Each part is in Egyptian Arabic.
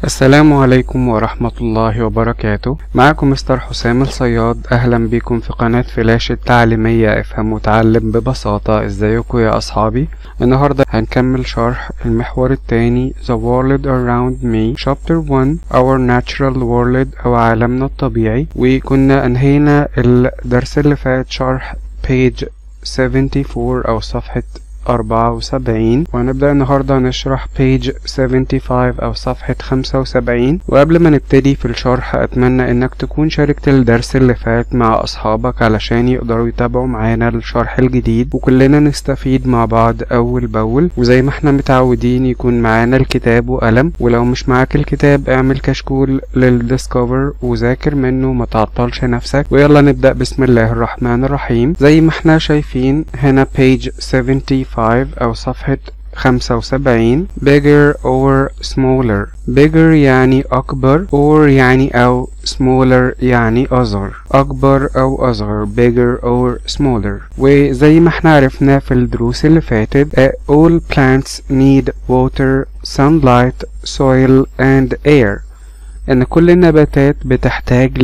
السلام عليكم ورحمة الله وبركاته معكم مستر حسام الصياد أهلا بكم في قناة فلاش التعليمية افهم وتعلم ببساطة ازيكم يا أصحابي النهاردة هنكمل شرح المحور الثاني The World Around Me Chapter 1 Our Natural World أو عالمنا الطبيعي وكنا أنهينا الدرس اللي فات شرح page 74 أو صفحة أربعة وسبعين وهنبدأ النهاردة نشرح page 75 أو صفحة خمسة وسبعين وقبل ما نبتدي في الشرح أتمنى إنك تكون شاركت الدرس اللي فات مع أصحابك علشان يقدروا يتابعوا معانا الشرح الجديد وكلنا نستفيد مع بعض أول بأول وزي ما احنا متعودين يكون معانا الكتاب وقلم ولو مش معاك الكتاب اعمل كشكول للديسكفر وذاكر منه ما تعطلش نفسك ويلا نبدأ بسم الله الرحمن الرحيم زي ما احنا شايفين هنا page 75 أو صفحة خمسة وسبعين bigger or smaller bigger يعني أكبر or يعني أو smaller يعني أصغر أكبر أو أصغر bigger or smaller وزي ما احنا عرفنا في الدروس اللي فاتت uh, all plants need water sunlight soil and air ان كل النباتات بتحتاج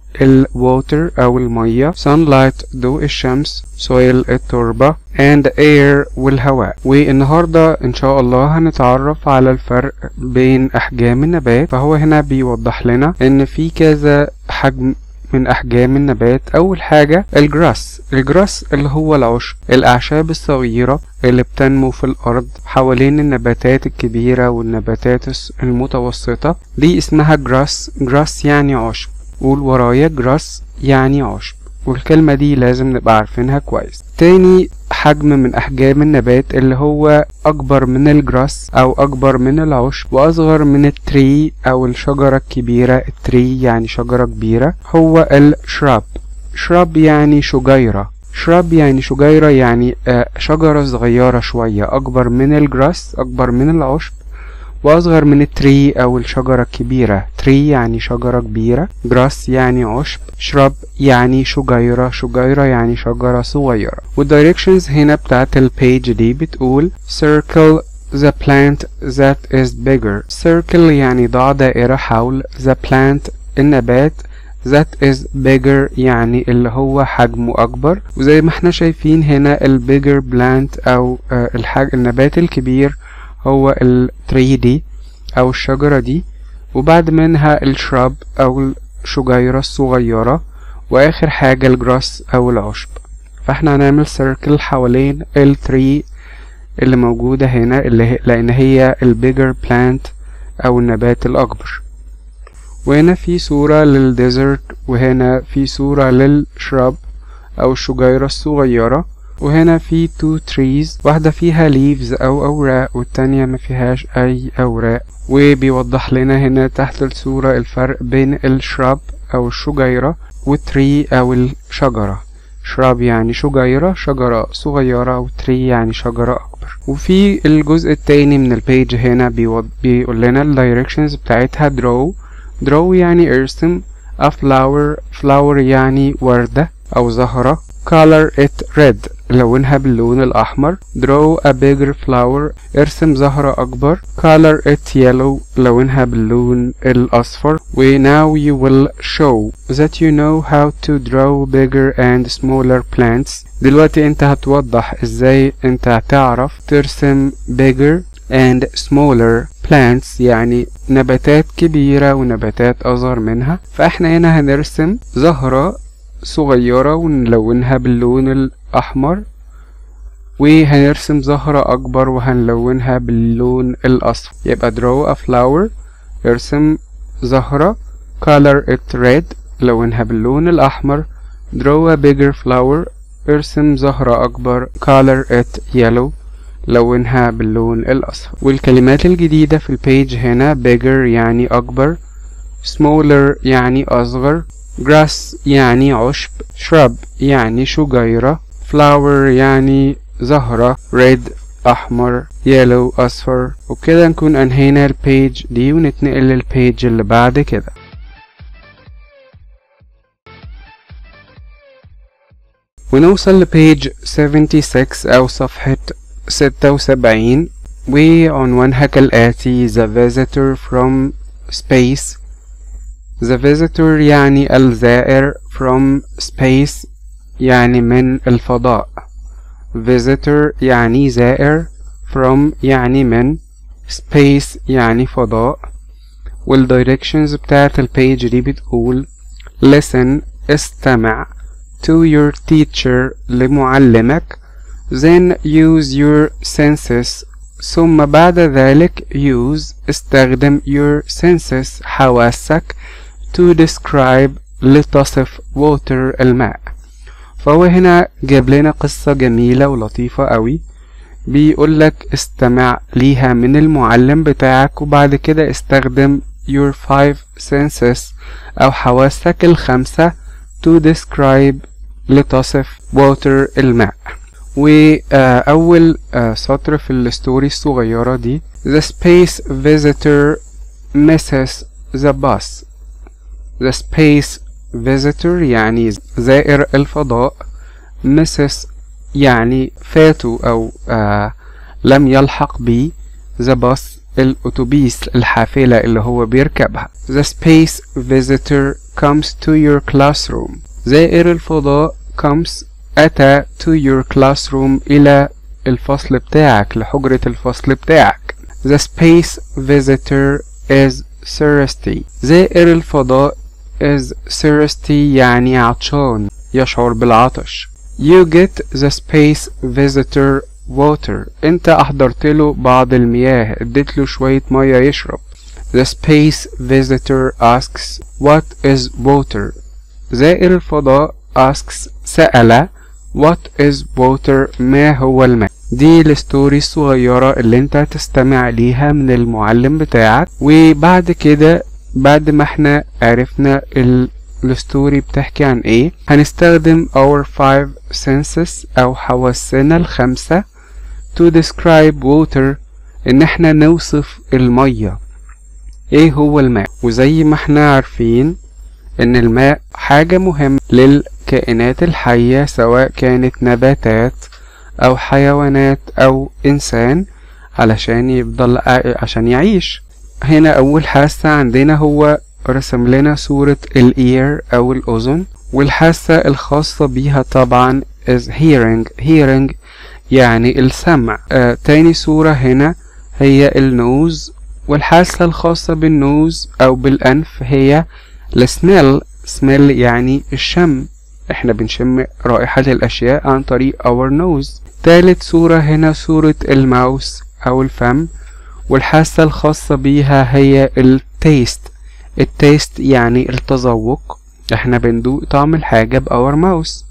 للووتر او المية sunlight ضوء الشمس soil التربة and air والهواء والنهاردة ان شاء الله هنتعرف على الفرق بين احجام النبات فهو هنا بيوضح لنا ان في كذا حجم من أحجام النبات أول حاجة الجراس الجراس اللي هو العشب الأعشاب الصغيرة اللي بتنمو في الأرض حوالين النباتات الكبيرة والنباتات المتوسطة دي اسمها جراس جراس يعني عشب قول ورايا جراس يعني عشب والكلمة دي لازم نبقى عارفينها كويس تاني حجم من أحجام النبات اللي هو أكبر من الجراس أو أكبر من العشب وأصغر من التري أو الشجرة الكبيرة التري يعني شجرة كبيرة هو الشراب شراب يعني شجيرة شراب يعني شجيرة يعني شجرة صغيرة شوية أكبر من الجراس أكبر من العشب وأصغر من التري أو الشجرة الكبيرة تري يعني شجرة كبيرة جراس يعني عشب شرب يعني شجيرة شجيرة يعني شجرة صغيرة والدايركشنز هنا بتاعت البيج دي بتقول circle the plant that is bigger circle يعني ضع دائرة حول the plant النبات that is bigger يعني اللي هو حجمه أكبر وزي ما احنا شايفين هنا ال bigger plant أو الحاج النبات الكبير هو ال 3 دي أو الشجرة دي وبعد منها الشراب أو الشجيرة الصغيرة وآخر حاجة الجراس أو العشب فاحنا هنعمل سيركل حوالين ال 3 اللي موجودة هنا اللي هي لأن هي البيجر بلانت أو النبات الأكبر وهنا في صورة للديزرت وهنا في صورة للشراب أو الشجيرة الصغيرة وهنا في تو تريز واحدة فيها leaves أو أوراق والتانية ما فيهاش أي أوراق وبيوضح لنا هنا تحت الصورة الفرق بين الشراب أو الشجيرة والتري أو الشجرة شراب يعني شجيرة شجرة صغيرة وتري يعني شجرة أكبر وفي الجزء التاني من البيج هنا بيقول لنا الدايركشنز بتاعتها draw draw يعني ارسم a flower flower يعني وردة أو زهرة color it red لونها باللون الأحمر draw a bigger flower ارسم زهرة أكبر color it yellow لونها باللون الأصفر و now you will show that you know how to draw bigger and smaller plants دلوقتي انت هتوضح ازاي انت هتعرف ترسم bigger and smaller plants يعني نباتات كبيرة ونباتات أصغر منها فاحنا هنا هنرسم زهرة صغيرة ونلونها باللون الأحمر وهنرسم زهرة أكبر وهنلونها باللون الأصفر يبقى draw a flower ارسم زهرة color it red لونها باللون الأحمر draw a bigger flower ارسم زهرة أكبر color it yellow لونها باللون الأصفر والكلمات الجديدة في البيج هنا bigger يعني أكبر smaller يعني أصغر grass يعني عشب shrub يعني شجيرة flower يعني زهرة red أحمر yellow أصفر وكده نكون أنهينا البيج دي ونتنقل للبيج اللي بعد كده ونوصل لبيج 76 أو صفحة 76 وعنوانها كالآتي The visitor from space the visitor يعني الزائر from space يعني من الفضاء visitor يعني زائر from يعني من space يعني فضاء والdirections بتاعت البيج دي بتقول listen استمع to your teacher لمعلمك then use your senses ثم بعد ذلك use استخدم your senses حواسك to describe لتصف water الماء فهو هنا جاب لنا قصة جميلة ولطيفة قوي بيقول لك استمع ليها من المعلم بتاعك وبعد كده استخدم your five senses أو حواسك الخمسة to describe لتصف water الماء وأول سطر في الستوري الصغيرة دي The space visitor misses the bus The space visitor يعني زائر الفضاء misses يعني فاتوا أو آه لم يلحق بيه the bus الأتوبيس الحافلة اللي هو بيركبها The space visitor comes to your classroom زائر الفضاء comes أتى to your classroom إلى الفصل بتاعك لحجرة الفصل بتاعك The space visitor is thirsty زائر الفضاء is thirsty يعني عطشان يشعر بالعطش You get the space visitor water انت احضرت له بعض المياه اديت له شوية مية يشرب The space visitor asks what is water زائر الفضاء asks سأل what is water ما هو الماء دي الستوري الصغيرة اللي انت هتستمع ليها من المعلم بتاعك وبعد كده بعد ما احنا عرفنا ال الستوري بتحكي عن ايه هنستخدم our five senses او حواسنا الخمسة to describe water ان احنا نوصف المية ايه هو الماء وزي ما احنا عارفين ان الماء حاجة مهمة للكائنات الحية سواء كانت نباتات او حيوانات او انسان علشان يفضل عشان يعيش هنا اول حاسة عندنا هو رسم لنا صورة الاير او الاذن والحاسة الخاصة بيها طبعا is hearing hearing يعني السمع آه تاني صورة هنا هي النوز والحاسة الخاصة بالنوز أو بالأنف هي السميل سميل يعني الشم احنا بنشم رائحة الأشياء عن طريق our nose تالت صورة هنا صورة الماوس أو الفم والحاسة الخاصة بيها هي التيست التيست يعني التذوق احنا بندوق طعم الحاجة بأور ماوس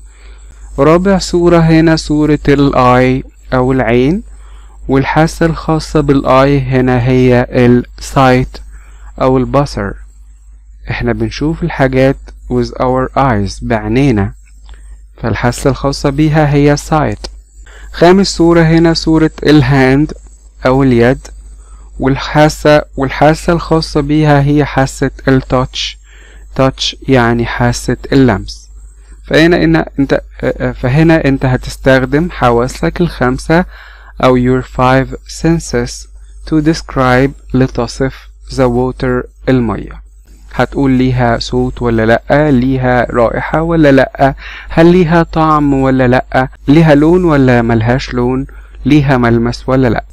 رابع صورة هنا صورة الاي او العين والحاسة الخاصة بالاي هنا هي السايت او البصر احنا بنشوف الحاجات with our eyes بعينينا فالحاسة الخاصة بيها هي sight خامس صورة هنا صورة الهاند او اليد والحاسة والحاسة الخاصة بيها هي حاسة التاتش تاتش يعني حاسة اللمس فهنا إن انت فهنا انت هتستخدم حواسك الخمسة او your five senses to describe لتصف the water المية هتقول ليها صوت ولا لأ ليها رائحة ولا لأ هل ليها طعم ولا لأ ليها لون ولا ملهاش لون ليها ملمس ولا لأ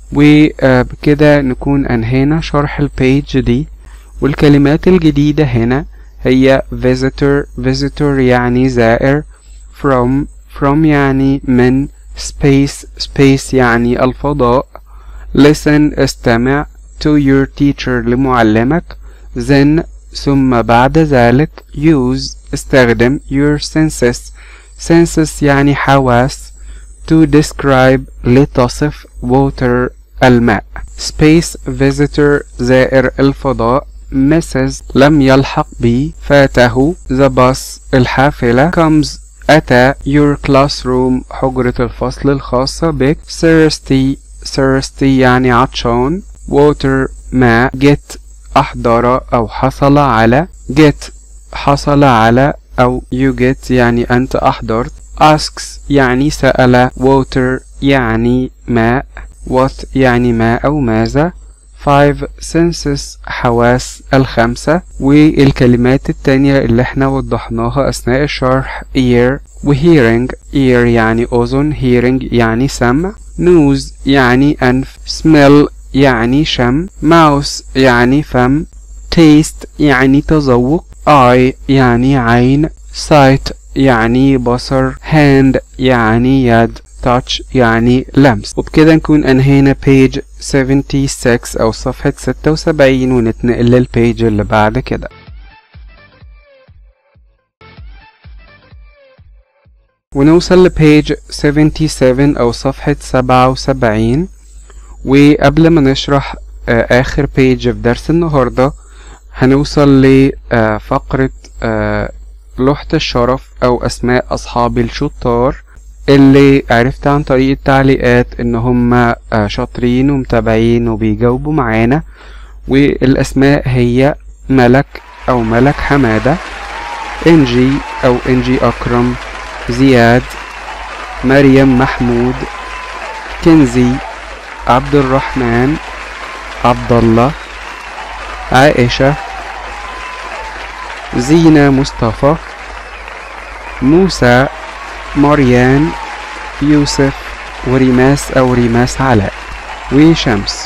وبكده نكون أنهينا شرح البيج دي والكلمات الجديدة هنا هي visitor visitor يعني زائر from from يعني من space space يعني الفضاء listen استمع to your teacher لمعلمك then ثم بعد ذلك use استخدم your senses senses يعني حواس to describe لتصف water الماء space visitor زائر الفضاء misses لم يلحق بي فاته the bus الحافلة comes أتى your classroom حجرة الفصل الخاصة بك thirsty thirsty يعني عطشان water ماء get أحضر أو حصل على get حصل على أو you get يعني أنت أحضرت asks يعني سأل water يعني ماء what يعني ما أو ماذا five senses حواس الخمسة والكلمات التانية اللي احنا وضحناها أثناء الشرح ear و hearing ear يعني أذن hearing يعني سمع nose يعني أنف smell يعني شم mouth يعني فم taste يعني تذوق eye يعني عين sight يعني بصر hand يعني يد touch يعني لمس وبكده نكون انهينا page 76 او صفحة 76 ونتنقل للبيج اللي بعد كده ونوصل لبيج 77 او صفحة 77 وقبل ما نشرح آه اخر بيج في درس النهاردة هنوصل لفقرة آه لوحة الشرف او اسماء اصحاب الشطار اللي عرفت عن طريق التعليقات ان هم شاطرين ومتابعين وبيجاوبوا معانا والاسماء هي ملك او ملك حمادة انجي او انجي اكرم زياد مريم محمود كنزي عبد الرحمن عبد الله عائشة زينة مصطفى موسى مريان يوسف وريماس أو ريماس علاء وشمس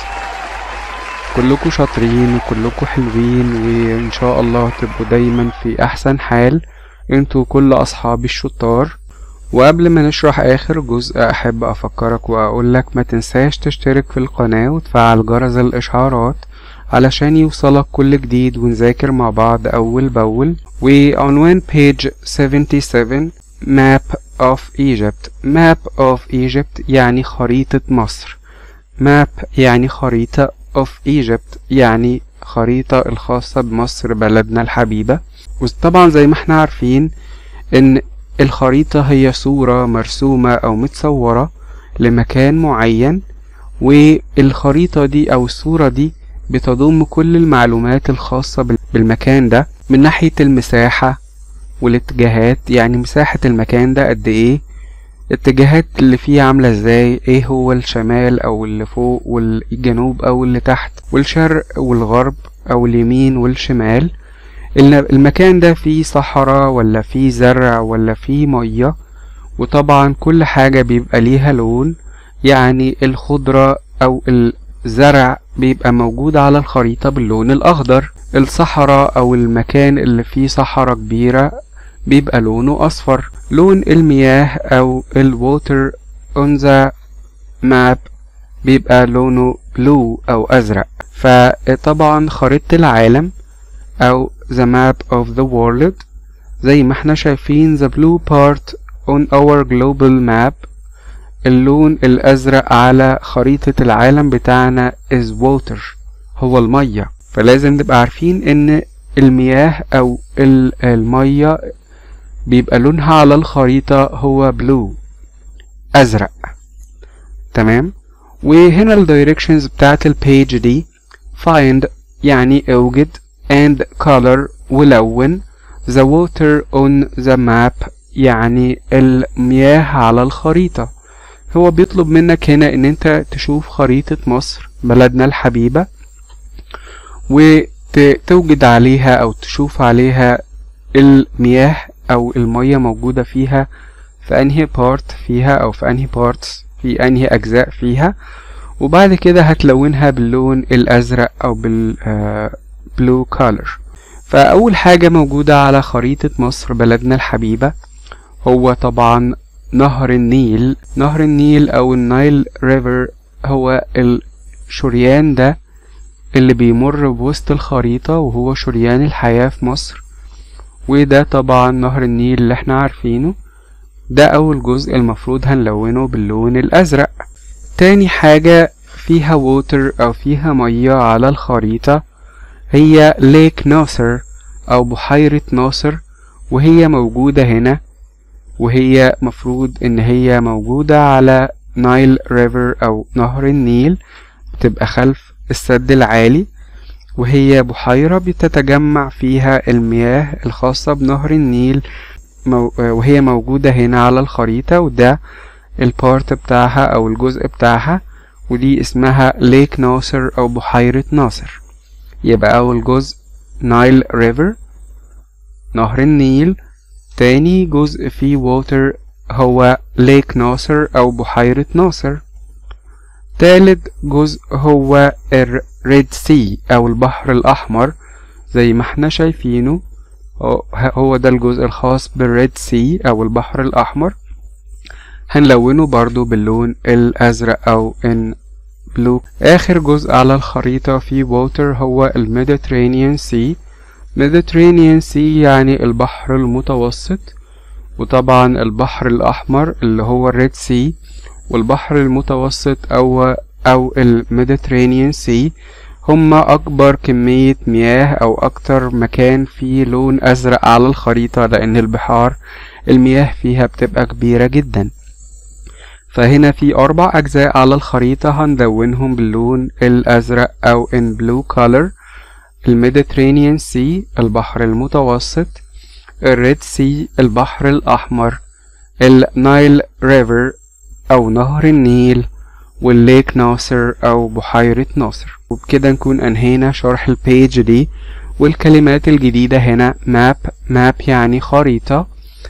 كلكم شاطرين وكلكم حلوين وإن شاء الله تبقوا دايما في أحسن حال انتوا كل أصحابي الشطار وقبل ما نشرح آخر جزء أحب أفكرك وأقولك ما تنساش تشترك في القناة وتفعل جرس الإشعارات علشان يوصلك كل جديد ونذاكر مع بعض أول بأول وعنوان page 77 map of Egypt map of Egypt يعني خريطة مصر map يعني خريطة of Egypt يعني خريطة الخاصة بمصر بلدنا الحبيبة وطبعا زي ما احنا عارفين ان الخريطة هي صورة مرسومة او متصورة لمكان معين والخريطة دي او الصورة دي بتضم كل المعلومات الخاصة بالمكان ده من ناحية المساحة والاتجاهات يعني مساحة المكان ده قد ايه الاتجاهات اللي فيه عاملة ازاي ايه هو الشمال او اللي فوق والجنوب او اللي تحت والشرق والغرب او اليمين والشمال المكان ده فيه صحراء ولا فيه زرع ولا فيه مية وطبعا كل حاجة بيبقى ليها لون يعني الخضرة او الزرع بيبقى موجود على الخريطة باللون الأخضر الصحراء أو المكان اللي فيه صحراء كبيرة بيبقى لونه أصفر لون المياه أو الووتر on the map بيبقى لونه بلو أو أزرق فطبعا خريطة العالم أو the map of the world زي ما احنا شايفين the blue part on our global map اللون الأزرق على خريطة العالم بتاعنا is water هو المية فلازم نبقى عارفين ان المياه او المية بيبقى لونها على الخريطة هو بلو ازرق تمام وهنا الدايركشنز بتاعت البيج دي find يعني اوجد and color ولون the water on the map يعني المياه على الخريطة هو بيطلب منك هنا ان انت تشوف خريطة مصر بلدنا الحبيبة وتوجد عليها او تشوف عليها المياه او المية موجودة فيها في انهي بارت فيها او في انهي بارتس في انهي اجزاء فيها وبعد كده هتلونها باللون الازرق او بالبلو كولر فاول حاجة موجودة على خريطة مصر بلدنا الحبيبة هو طبعا نهر النيل نهر النيل او النايل ريفر هو الشريان ده اللي بيمر بوسط الخريطة وهو شريان الحياة في مصر وده طبعا نهر النيل اللي احنا عارفينه ده أول جزء المفروض هنلونه باللون الأزرق تاني حاجة فيها ووتر أو فيها مية على الخريطة هي ليك ناصر أو بحيرة ناصر وهي موجودة هنا وهي مفروض إن هي موجودة على نايل ريفر أو نهر النيل بتبقى خلف السد العالي وهي بحيرة بتتجمع فيها المياه الخاصة بنهر النيل وهي موجودة هنا على الخريطة وده البارت بتاعها أو الجزء بتاعها ودي اسمها ليك ناصر أو بحيرة ناصر يبقى أول جزء نايل ريفر نهر النيل تاني جزء فيه ووتر هو ليك ناصر أو بحيرة ناصر تالت جزء هو الريد سي أو البحر الأحمر زي ما احنا شايفينه هو ده الجزء الخاص بالريد سي أو البحر الأحمر هنلونه برضو باللون الأزرق أو إن بلو آخر جزء على الخريطة في ووتر هو الميديترينيان سي ميديترينيان سي يعني البحر المتوسط وطبعا البحر الأحمر اللي هو الريد سي والبحر المتوسط أو أو الميديترينيان سي هما أكبر كمية مياه أو أكتر مكان فيه لون أزرق على الخريطة لأن البحار المياه فيها بتبقى كبيرة جدا فهنا في أربع أجزاء على الخريطة هندونهم باللون الأزرق أو in blue color الميديترينيان سي البحر المتوسط الريد سي البحر الأحمر النايل ريفر أو نهر النيل والليك ناصر أو بحيرة ناصر وبكده نكون أنهينا شرح البيج دي والكلمات الجديدة هنا ماب ماب يعني خريطة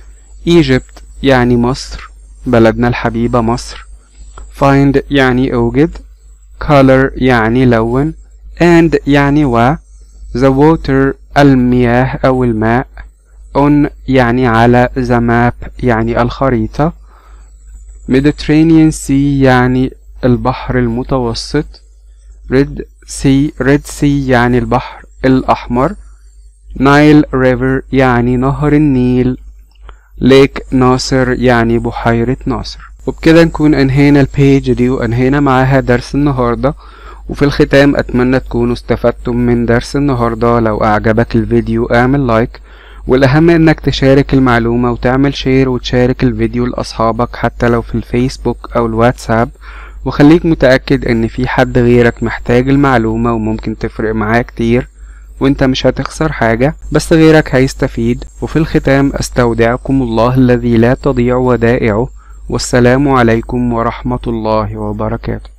ايجيبت يعني مصر بلدنا الحبيبة مصر find يعني أوجد color يعني لون and يعني و the water المياه أو الماء on يعني على the map يعني الخريطة Mediterranean Sea يعني البحر المتوسط Red Sea Red Sea يعني البحر الأحمر Nile River يعني نهر النيل ليك ناصر يعني بحيرة ناصر وبكده نكون انهينا البيج دي وانهينا معاها درس النهاردة وفي الختام اتمنى تكونوا استفدتم من درس النهاردة لو اعجبك الفيديو اعمل لايك والاهم انك تشارك المعلومة وتعمل شير وتشارك الفيديو لاصحابك حتى لو في الفيسبوك او الواتساب وخليك متأكد ان في حد غيرك محتاج المعلومة وممكن تفرق معاه كتير وانت مش هتخسر حاجة بس غيرك هيستفيد وفي الختام استودعكم الله الذي لا تضيع ودائعه والسلام عليكم ورحمة الله وبركاته